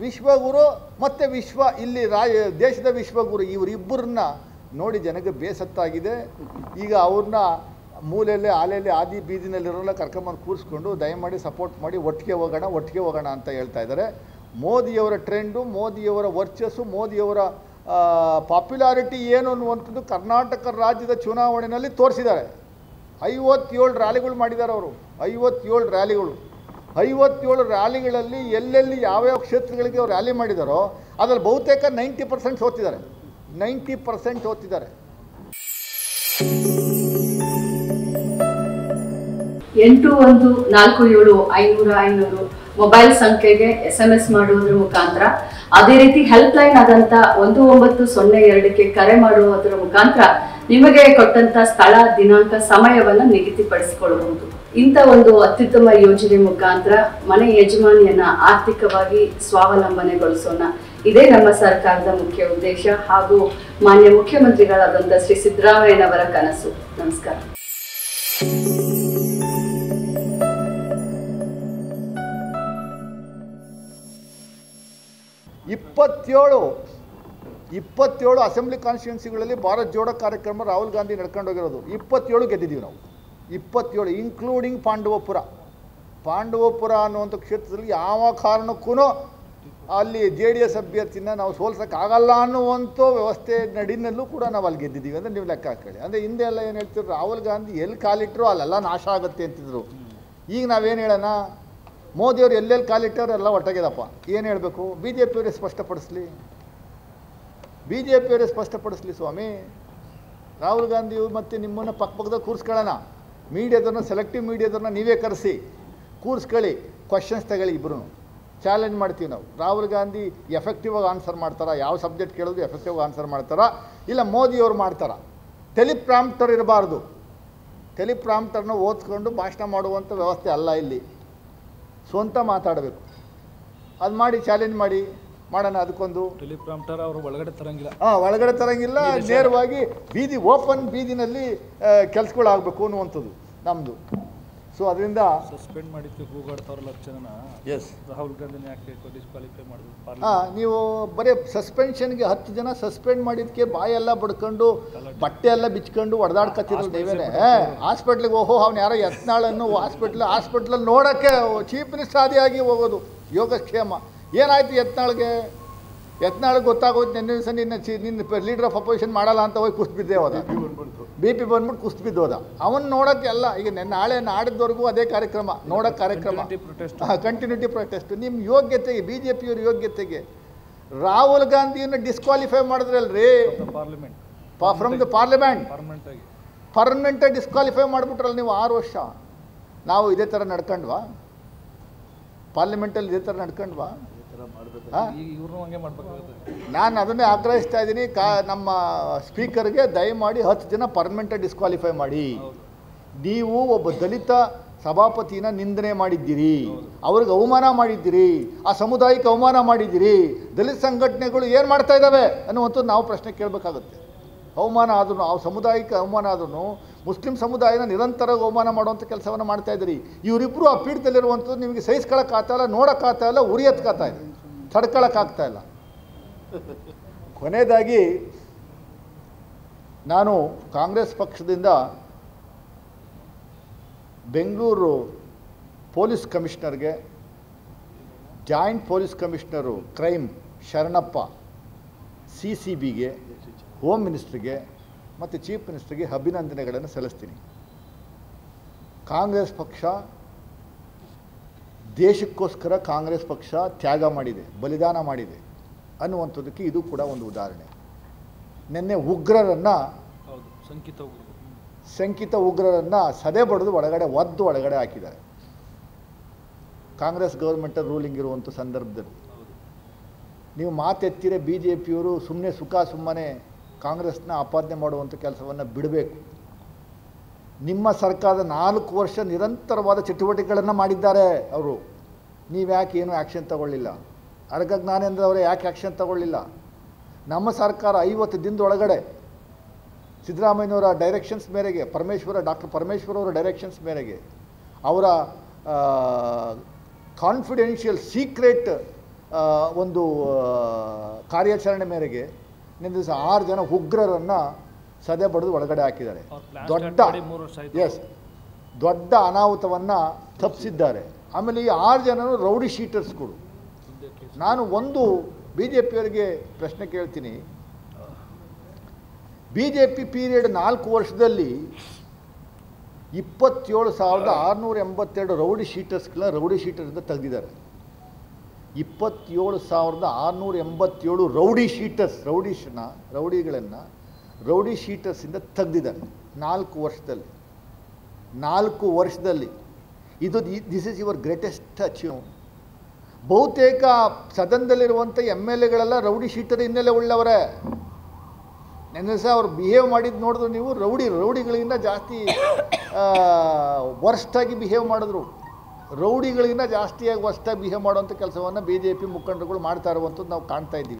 ವಿಶ್ವಗುರು ಮತ್ತು ವಿಶ್ವ ಇಲ್ಲಿ ರಾಯ ದೇಶದ ವಿಶ್ವಗುರು ಇವರಿಬ್ಬರನ್ನ ನೋಡಿ ಜನಕ್ಕೆ ಬೇಸತ್ತಾಗಿದೆ ಈಗ ಅವ್ರನ್ನ ಮೂಲೆಯಲ್ಲಿ ಆಲೆಯಲ್ಲಿ ಆದಿ ಬೀದಿನಲ್ಲಿರೋಲ್ಲ ಕರ್ಕೊಂಬಂದು ಕೂರಿಸ್ಕೊಂಡು ದಯಮಾಡಿ ಸಪೋರ್ಟ್ ಮಾಡಿ ಒಟ್ಟಿಗೆ ಹೋಗೋಣ ಒಟ್ಟಿಗೆ ಹೋಗೋಣ ಅಂತ ಹೇಳ್ತಾ ಇದ್ದಾರೆ ಮೋದಿಯವರ ಟ್ರೆಂಡು ಮೋದಿಯವರ ವರ್ಚಸ್ಸು ಮೋದಿಯವರ ಪಾಪ್ಯುಲಾರಿಟಿ ಏನು ಅನ್ನುವಂಥದ್ದು ಕರ್ನಾಟಕ ರಾಜ್ಯದ ಚುನಾವಣೆಯಲ್ಲಿ ತೋರಿಸಿದ್ದಾರೆ ಐವತ್ತೇಳು ರ್ಯಾಲಿಗಳು ಮಾಡಿದ್ದಾರೆ ಅವರು ಐವತ್ತೇಳು ರ್ಯಾಲಿಗಳು ಐವತ್ತೇಳು ರ್ಯಾಲಿಗಳಲ್ಲಿ ಎಲ್ಲೆಲ್ಲಿ ಯಾವ್ಯಾವ ಕ್ಷೇತ್ರಗಳಿಗೆ ಅವ್ರು ರ್ಯಾಲಿ ಮಾಡಿದಾರೋ ಅದರಲ್ಲಿ ಬಹುತೇಕ ನೈಂಟಿ ಪರ್ಸೆಂಟ್ ಸೋತಿದ್ದಾರೆ ನೈಂಟಿ ಪರ್ಸೆಂಟ್ ಸೋತಿದ್ದಾರೆ ಎಂಟು ಒಂದು ನಾಲ್ಕು ಏಳು ಐನೂರ ಐನೂರು ಮೊಬೈಲ್ ಸಂಖ್ಯೆಗೆ ಎಸ್ ಎಂ ಎಸ್ ಮಾಡುವುದರ ಮುಖಾಂತರ ಅದೇ ರೀತಿ ಹೆಲ್ಪ್ ಲೈನ್ ಆದಂತ ಒಂದು ಒಂಬತ್ತು ಸೊನ್ನೆ ಎರಡಕ್ಕೆ ಕರೆ ಮಾಡುವುದರ ಮುಖಾಂತರ ನಿಮಗೆ ಕೊಟ್ಟಂತ ಸ್ಥಳ ದಿನಾಂಕ ಸಮಯವನ್ನ ನಿಗದಿಪಡಿಸಿಕೊಳ್ಳಬಹುದು ಇಂಥ ಒಂದು ಅತ್ಯುತ್ತಮ ಯೋಜನೆ ಮುಖಾಂತರ ಮನೆ ಯಜಮಾನಿಯನ್ನ ಆರ್ಥಿಕವಾಗಿ ಸ್ವಾವಲಂಬನೆಗೊಳಿಸೋಣ ಇದೇ ನಮ್ಮ ಸರ್ಕಾರದ ಮುಖ್ಯ ಉದ್ದೇಶ ಹಾಗೂ ಮಾನ್ಯ ಮುಖ್ಯಮಂತ್ರಿಗಳಾದಂಥ ಶ್ರೀ ಸಿದ್ದರಾಮಯ್ಯನವರ ಕನಸು ನಮಸ್ಕಾರ ಇಪ್ಪತ್ತೇಳು ಇಪ್ಪತ್ತೇಳು ಅಸೆಂಬ್ಲಿ ಕಾನ್ಸ್ಟಿಟ್ಯೂನ್ಸಿಗಳಲ್ಲಿ ಭಾರತ್ ಜೋಡೋ ಕಾರ್ಯಕ್ರಮ ರಾಹುಲ್ ಗಾಂಧಿ ನಡ್ಕೊಂಡೋಗಿರೋದು ಇಪ್ಪತ್ತೇಳು ಗೆದ್ದಿದ್ದೀವಿ ನಾವು ಇಪ್ಪತ್ತೇಳು ಇನ್ಕ್ಲೂಡಿಂಗ್ ಪಾಂಡವಪುರ ಪಾಂಡವಪುರ ಅನ್ನುವಂಥ ಕ್ಷೇತ್ರದಲ್ಲಿ ಯಾವ ಕಾರಣಕ್ಕೂ ಅಲ್ಲಿ ಜೆ ಡಿ ಎಸ್ ಅಭ್ಯರ್ಥಿನ ನಾವು ಸೋಲ್ಸೋಕ್ಕಾಗಲ್ಲ ಅನ್ನುವಂಥ ವ್ಯವಸ್ಥೆ ನಡಿನಲ್ಲೂ ಕೂಡ ನಾವು ಅಲ್ಲಿ ಗೆದ್ದಿದ್ದೀವಿ ಅಂದರೆ ನೀವು ಲೆಕ್ಕ ಹಾಕೊಳ್ಳಿ ಅಂದರೆ ಹಿಂದೆ ಎಲ್ಲ ಏನು ಹೇಳ್ತಿದ್ರು ರಾಹುಲ್ ಗಾಂಧಿ ಎಲ್ಲಿ ಕಾಲಿಟ್ಟರು ಅಲ್ಲೆಲ್ಲ ನಾಶ ಆಗುತ್ತೆ ಅಂತಿದ್ರು ಈಗ ನಾವೇನು ಹೇಳೋಣ ಮೋದಿಯವರು ಎಲ್ಲೆಲ್ಲಿ ಕಾಲಿಟ್ಟರು ಎಲ್ಲ ಒಟ್ಟಾಗಿದಪ್ಪ ಏನು ಹೇಳಬೇಕು ಬಿ ಜೆ ಪಿಯವರೇ ಸ್ಪಷ್ಟಪಡಿಸ್ಲಿ ಬಿ ಜೆ ಪಿಯವರೇ ಸ್ಪಷ್ಟಪಡಿಸ್ಲಿ ಸ್ವಾಮಿ ರಾಹುಲ್ ಗಾಂಧಿಯು ಮತ್ತು ನಿಮ್ಮನ್ನು ಪಕ್ಕ ಪಕ್ಕದಾಗ ಕೂರಿಸ್ಕೊಳ್ಳೋಣ ಮೀಡಿಯಾದವ್ರನ್ನ ಸೆಲೆಕ್ಟಿವ್ ಮೀಡಿಯಾದವ್ರನ್ನ ನೀವೇ ಕರೆಸಿ ಕೂರಿಸ್ಕೊಳ್ಳಿ ಕ್ವಶನ್ಸ್ ತಗೊಳ್ಳಿ ಇಬ್ಬರು ಚಾಲೆಂಜ್ ಮಾಡ್ತೀವಿ ನಾವು ರಾಹುಲ್ ಗಾಂಧಿ ಎಫೆಕ್ಟಿವ್ ಆಗಿ ಆನ್ಸರ್ ಮಾಡ್ತಾರಾ ಯಾವ ಸಬ್ಜೆಕ್ಟ್ ಕೇಳಿದ್ರು ಎಫೆಕ್ಟಿವ್ ಆಗಿ ಆನ್ಸರ್ ಮಾಡ್ತಾರಾ ಇಲ್ಲ ಮೋದಿಯವರು ಮಾಡ್ತಾರಾ ಟೆಲಿಪ್ರಾಂಪ್ಟರ್ ಇರಬಾರ್ದು ಟೆಲಿಪ್ರಾಂಪ್ಟರ್ನ ಓದ್ಕೊಂಡು ಭಾಷಣ ಮಾಡುವಂಥ ವ್ಯವಸ್ಥೆ ಅಲ್ಲ ಇಲ್ಲಿ ಸ್ವಂತ ಮಾತಾಡಬೇಕು ಅದು ಮಾಡಿ ಚಾಲೆಂಜ್ ಮಾಡಿ ಮಾಡೋಣ ಅದಕ್ಕೊಂದು ಟೆಲಿಪ್ರಾಂಪ್ಟರ್ ಅವರು ಒಳಗಡೆ ತರಂಗಿಲ್ಲ ಹಾಂ ಒಳಗಡೆ ತರಂಗಿಲ್ಲ ನೇರವಾಗಿ ಬೀದಿ ಓಪನ್ ಬೀದಿನಲ್ಲಿ ಕೆಲಸಗಳಾಗಬೇಕು ಅನ್ನುವಂಥದ್ದು ನಮ್ಮದು ಸೊ ಅದರಿಂದ ಸಸ್ಪೆಂಡ್ ಮಾಡಿದ್ದು ಕೂಗಾಡ್ತಾವ್ರಲ್ಲ ಹತ್ತು ಜನನ ಎಸ್ ರಾಹುಲ್ ಗಾಂಧಿನ ಯಾಕೆ ಡಿಸ್ಕ್ವಾಲಿಫೈ ಮಾಡಿದ್ರು ಹಾಂ ಪಾರ್ಲಿಮೆಂಟ್ ನೀವು ಬರೀ ಸಸ್ಪೆನ್ಷನ್ಗೆ ಹತ್ತು ಜನ ಸಸ್ಪೆಂಡ್ ಮಾಡಿದ್ದಕ್ಕೆ ಬಾಯೆಲ್ಲ ಬಡ್ಕೊಂಡು ಬಟ್ಟೆ ಎಲ್ಲ ಬಿಚ್ಕೊಂಡು ಹೊಡೆದಾಡ್ಕತ್ತಿರಲ್ಲ ನೀವೇನೆ ಹಾಸ್ಪಿಟ್ಲಿಗೆ ಓಹೋ ಅವ್ನು ಯಾರೋ ಯತ್ನಾಳನ್ನು ಹಾಸ್ಪಿಟ್ಲ್ ಹಾಸ್ಪಿಟ್ಲಲ್ಲಿ ನೋಡೋಕ್ಕೆ ಚೀಫ್ ಮಿನಿಸ್ಟರ್ ಆದಿಯಾಗಿ ಹೋಗೋದು ಯೋಗಕ್ಷೇಮ ಏನಾಯ್ತು ಯತ್ನಾಳ್ಗೆ ಯತ್ನಾಳ್ಗೆ ಗೊತ್ತಾಗೋದು ನಿನ್ನೆ ದಿವಸ ನಿನ್ನ ಚಿ ನಿನ್ನ ಲೀಡರ್ ಆಫ್ ಅಪೋಸಿಷನ್ ಮಾಡಲ್ಲ ಅಂತ ಹೋಗಿ ಕುಸ್ತು ಬಿದ್ದೇ ಹೋದ ಬಿ ಪಿ ಬಂದ್ಬಿಟ್ಟು ಕುಸ್ತು ಬಿದ್ದೋದ ಅವನು ನೋಡೋಕ್ಕೆ ಎಲ್ಲ ಈಗ ನೆನ್ನೆ ನಾಳೆ ನಾಡಿದ್ದವರೆಗೂ ಅದೇ ಕಾರ್ಯಕ್ರಮ ನೋಡೋಕ್ಕೆ ಕಾರ್ಯಕ್ರಮ ಪ್ರೊಟೆಸ್ಟ್ ಕಂಟಿನ್ಯೂಟಿ ಪ್ರೊಟೆಸ್ಟ್ ನಿಮ್ಮ ಯೋಗ್ಯತೆಗೆ ಬಿ ಜೆ ಪಿಯವ್ರ ಯೋಗ್ಯತೆಗೆ ರಾಹುಲ್ ಗಾಂಧಿಯನ್ನು ಡಿಸ್ಕ್ವಾಲಿಫೈ ಮಾಡಿದ್ರಲ್ರಿ parliament from the parliament permanent ಆಗಿ ಪರ್ಮನೆಂಟಾಗಿ ಡಿಸ್ಕ್ವಾಲಿಫೈ ಮಾಡಿಬಿಟ್ರಲ್ಲ ನೀವು ಆರು ವರ್ಷ ನಾವು ಇದೇ ಥರ ನಡ್ಕೊಂಡ್ವಾ ಪಾರ್ಲಿಮೆಂಟಲ್ಲಿ ಇದೇ ಥರ ನಡ್ಕೊಂಡ್ವಾ ಹಾಂ ಈಗ ಇವ್ರನ್ನೂ ಹಂಗೆ ಮಾಡ್ಬೇಕಾಗುತ್ತೆ ನಾನು ಅದನ್ನೇ ಆಗ್ರಹಿಸ್ತಾ ಇದ್ದೀನಿ ಕಾ ನಮ್ಮ ಸ್ಪೀಕರ್ಗೆ ದಯಮಾಡಿ ಹತ್ತು ಜನ ಪರ್ಮನೆಂಟಾಗಿ ಡಿಸ್ಕ್ವಾಲಿಫೈ ಮಾಡಿ ನೀವು ಒಬ್ಬ ದಲಿತ ಸಭಾಪತಿನ ನಿಂದನೆ ಮಾಡಿದ್ದೀರಿ ಅವ್ರಿಗೆ ಅವಮಾನ ಮಾಡಿದ್ದೀರಿ ಆ ಸಮುದಾಯಕ್ಕೆ ಅವಮಾನ ಮಾಡಿದ್ದೀರಿ ದಲಿತ ಸಂಘಟನೆಗಳು ಏನು ಮಾಡ್ತಾ ಇದ್ದಾವೆ ಅನ್ನುವಂಥದ್ದು ನಾವು ಪ್ರಶ್ನೆ ಕೇಳಬೇಕಾಗುತ್ತೆ ಅವಮಾನ ಆದ್ರೂ ಆ ಸಮುದಾಯಕ್ಕೆ ಅವಮಾನ ಆದ್ರೂ ಮುಸ್ಲಿಂ ಸಮುದಾಯನ ನಿರಂತರ ಅವಮಾನ ಮಾಡುವಂಥ ಕೆಲಸವನ್ನು ಮಾಡ್ತಾ ಇದ್ದೀರಿ ಇವರಿಬ್ಬರು ಆ ಪೀಠದಲ್ಲಿರುವಂಥದ್ದು ನಿಮಗೆ ಸಹಿಸ್ಕೊಳಕ್ಕಾಗ್ತಾ ಇಲ್ಲ ನೋಡೋಕ್ಕಾಗ್ತಾ ಇಲ್ಲ ಉರಿ ಎತ್ಕಾಗ್ತಾ ಇದೆ ತಡ್ಕೊಳಕ್ಕಾಗ್ತಾ ಇಲ್ಲ ಕೊನೆಯದಾಗಿ ನಾನು ಕಾಂಗ್ರೆಸ್ ಪಕ್ಷದಿಂದ ಬೆಂಗಳೂರು ಪೊಲೀಸ್ ಕಮಿಷನರ್ಗೆ joint police commissioner crime Sharanappa C C ಬಿಗೆ ಹೋಮ್ ಮಿನಿಸ್ಟ್ರಿಗೆ ಮತ್ತು ಚೀಫ್ ಮಿನಿಸ್ಟ್ರಿಗೆ ಅಭಿನಂದನೆಗಳನ್ನು ಸಲ್ಲಿಸ್ತೀನಿ ಕಾಂಗ್ರೆಸ್ ಪಕ್ಷ ದೇಶಕ್ಕೋಸ್ಕರ ಕಾಂಗ್ರೆಸ್ ಪಕ್ಷ ತ್ಯಾಗ ಮಾಡಿದೆ ಬಲಿದಾನ ಮಾಡಿದೆ ಅನ್ನುವಂಥದ್ದಕ್ಕೆ ಇದು ಕೂಡ ಒಂದು ಉದಾಹರಣೆ ನಿನ್ನೆ ಉಗ್ರರನ್ನು ಹೌದು ಸಂಕಿತ ಉಗ್ರರು ಶಂಕಿತ ಉಗ್ರರನ್ನು ಸದೆ ಬಡಿದು ಒಳಗಡೆ ಒದ್ದು ಒಳಗಡೆ ಹಾಕಿದ್ದಾರೆ ಕಾಂಗ್ರೆಸ್ ಗೌರ್ಮೆಂಟ್ ರೂಲಿಂಗ್ ಇರುವಂಥ ಸಂದರ್ಭದಲ್ಲಿ ಹೌದು ನೀವು ಮಾತೆತ್ತಿರೆ ಬಿ ಜೆ ಪಿಯವರು ಸುಮ್ಮನೆ ಸುಖ ಸುಮ್ಮನೆ ಕಾಂಗ್ರೆಸ್ನ ಆಪಾದನೆ ಮಾಡುವಂಥ ಕೆಲಸವನ್ನು ಬಿಡಬೇಕು ನಿಮ್ಮ ಸರ್ಕಾರದ ನಾಲ್ಕು ವರ್ಷ ನಿರಂತರವಾದ ಚಟುವಟಿಕೆಗಳನ್ನು ಮಾಡಿದ್ದಾರೆ ಅವರು ನೀವು ಯಾಕೆ ಏನು ಆ್ಯಕ್ಷನ್ ತಗೊಳ್ಳಿಲ್ಲ ಅರ್ಗ ಜ್ಞಾನೇಂದ್ರ ಅವರೇ ಯಾಕೆ ಆ್ಯಕ್ಷನ್ ತಗೊಳ್ಳಿಲ್ಲ ನಮ್ಮ ಸರ್ಕಾರ ಐವತ್ತು ದಿನದೊಳಗಡೆ ಸಿದ್ದರಾಮಯ್ಯನವರ ಡೈರೆಕ್ಷನ್ಸ್ ಮೇರೆಗೆ ಪರಮೇಶ್ವರ ಡಾಕ್ಟರ್ ಪರಮೇಶ್ವರ್ ಅವರ ಡೈರೆಕ್ಷನ್ಸ್ ಮೇರೆಗೆ ಅವರ ಕಾನ್ಫಿಡೆನ್ಷಿಯಲ್ ಸೀಕ್ರೆಟ್ ಆ, ಒಂದು ಆ, ಕಾರ್ಯಾಚರಣೆ ಮೇರೆಗೆ ನಿನ್ನೆ ದಿವಸ ಆರು ಜನ ಉಗ್ರರನ್ನು ಸದೆ ಬಡಿದು ಒಳಗಡೆ ಹಾಕಿದ್ದಾರೆ ಅವ್ರ ಪ್ಲಾನ್ ದೊಡ್ಡ ಸ್ಟಾರ್ಟ್ ಮಾಡಿ ಮೂರು ವರ್ಷ ಆಯ್ತು ಎಸ್ ದೊಡ್ಡ ಅನಾಹುತವನ್ನು ತಪ್ಪಿಸಿದ್ದಾರೆ ಆಮೇಲೆ ಈ ಆರು ಜನರು ರೌಡಿ ಶೀಟರ್ಸ್ಗಳು ಹಿಂದೆ ಕೇಸ್ ನಾನು ಒಂದು ಬಿ ಜೆ ಪಿಯವರಿಗೆ ಪ್ರಶ್ನೆ ಕೇಳ್ತೀನಿ ಬಿ ಜೆ ಪಿ ಪೀರಿಯಡ್ ನಾಲ್ಕು ವರ್ಷದಲ್ಲಿ ಇಪ್ಪತ್ತೇಳು ಸಾವಿರದ ಆರುನೂರ ಎಂಬತ್ತೆರಡು ರೌಡಿ ಶೀಟರ್ಸ್ಗಳನ್ನ ರೌಡಿ ಶೀಟರ್ಸಿಂದ ತೆಗೆದಿದ್ದಾರೆ ಇಪ್ಪತ್ತೇಳು ಸಾವಿರದ ಆರುನೂರ ಎಂಬತ್ತೇಳು ರೌಡಿ ಶೀಟರ್ಸ್ ರೌಡಿಶನ್ನ ರೌಡಿಗಳನ್ನು ರೌಡಿ ಶೀಟರ್ಸಿಂದ ತೆಗೆದಿದ್ದಾರೆ ನಾಲ್ಕು ವರ್ಷದಲ್ಲಿ ನಾಲ್ಕು ವರ್ಷದಲ್ಲಿ ಇದು this is your greatest achieve ಬಹುತೇಕ ಸದನದಲ್ಲಿರುವಂಥ ಎಮ್ ಎಲ್ ಎಗಳೆಲ್ಲ ರೌಡಿ ಶೀಟರ್ ಹಿನ್ನೆಲೆ ಉಳ್ಳವರೇ ನೆನ್ನೆ ಸಹ ಅವ್ರು ಬಿಹೇವ್ ಮಾಡಿದ್ದು ನೋಡಿದ್ರು ನೀವು ರೌಡಿ ರೌಡಿಗಳಿಗಿಂತ ಜಾಸ್ತಿ ವರ್ಸ್ಟಾಗಿ ಬಿಹೇವ್ ಮಾಡಿದ್ರು ರೌಡಿಗಳಿಗಿಂತ ಜಾಸ್ತಿಯಾಗಿ ವರ್ಸ್ಟಾಗಿ ಬಿಹೇವ್ ಮಾಡುವಂಥ ಕೆಲಸವನ್ನು ಬಿ ಜೆ ಪಿ ಮುಖಂಡರುಗಳು ಮಾಡ್ತಾ ಇರುವಂಥದ್ದು ನಾವು ಕಾಣ್ತಾ ಇದ್ದೀವಿ